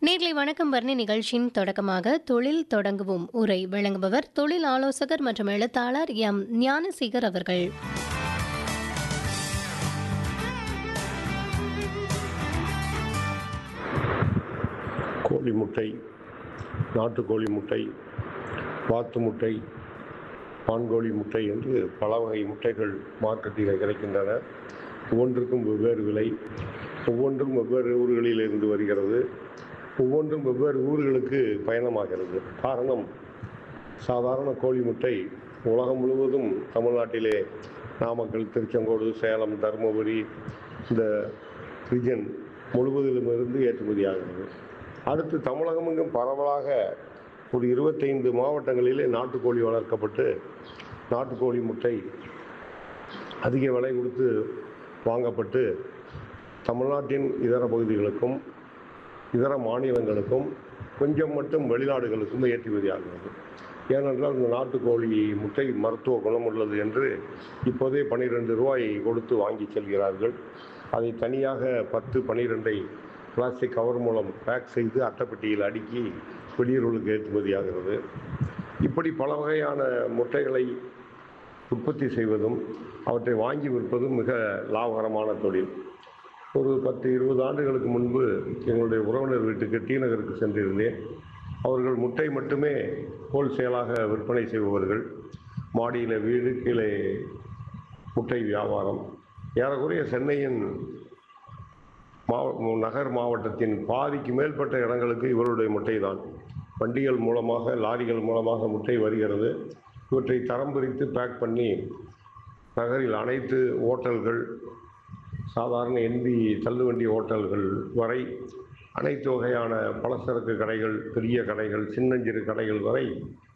நேர்லை வணக்கம் வர்ணி நிகழ்ச்சியின் தொடக்கமாக தொழில் தொடங்குவோம் உரை வழங்குபவர் தொழில் ஆலோசகர் மற்றும் எழுத்தாளர் எம் ஞானசேகர் அவர்கள் கோழி முட்டை நாட்டுக்கோழி முட்டை வாத்து முட்டை பான்கோழி முட்டை என்று பல வகை முட்டைகள் மார்க்கெட்டில் கிடைக்கின்றன ஒவ்வொன்றுக்கும் வெவ்வேறு விலை ஒவ்வொன்றும் வெவ்வேறு ஊர்களில் இருந்து வருகிறது ஒவ்வொன்றும் வெவ்வேறு ஊர்களுக்கு பயணமாகிறது காரணம் சாதாரண கோழி முட்டை உலகம் முழுவதும் தமிழ்நாட்டிலே நாமக்கல் திருச்செங்கோடு சேலம் தருமபுரி இந்த ரீஜன் முழுவதிலுமிருந்து ஏற்றுமதியாகிறது அடுத்து தமிழகம் எங்கும் பரவலாக ஒரு இருபத்தைந்து மாவட்டங்களிலே நாட்டுக்கோழி வளர்க்கப்பட்டு நாட்டுக்கோழி முட்டை அதிக விலை கொடுத்து வாங்கப்பட்டு தமிழ்நாட்டின் இதர பகுதிகளுக்கும் இதர மாநிலங்களுக்கும் கொஞ்சம் மட்டும் வெளிநாடுகளுக்கும் ஏற்றுமதியாகிறது ஏனென்றால் இந்த நாட்டுக்கோழி முட்டை மருத்துவ குணம் உள்ளது என்று இப்போதே பன்னிரெண்டு ரூபாய் கொடுத்து வாங்கி செல்கிறார்கள் அதை தனியாக பத்து பன்னிரெண்டை பிளாஸ்டிக் கவர் மூலம் பேக் செய்து அட்டைப்பெட்டியில் அடுக்கி வெளியூர்களுக்கு ஏற்றுமதியாகிறது இப்படி பல வகையான முட்டைகளை உற்பத்தி செய்வதும் அவற்றை வாங்கி விற்பதும் மிக லாபகரமான தொழில் ஒரு பத்து இருபது ஆண்டுகளுக்கு முன்பு எங்களுடைய உறவினர் வீட்டுக்கு டி நகருக்கு சென்றிருந்தேன் அவர்கள் முட்டை மட்டுமே ஹோல்சேலாக விற்பனை செய்பவர்கள் மாடியில் வீடு கீழே முட்டை வியாபாரம் ஏறக்குறைய சென்னையின் மாவ நகர் மாவட்டத்தின் பாதிக்கு மேற்பட்ட இடங்களுக்கு இவருடைய முட்டை தான் வண்டிகள் மூலமாக லாரிகள் மூலமாக முட்டை வருகிறது இவற்றை தரம் பிரித்து பேக் பண்ணி நகரில் அனைத்து ஓட்டல்கள் சாதாரண எண்பி தள்ளுவண்டி ஓட்டல்கள் வரை அனைத்து வகையான பலசரக்கு கடைகள் பெரிய கடைகள் சின்னஞ்சிறு கடைகள் வரை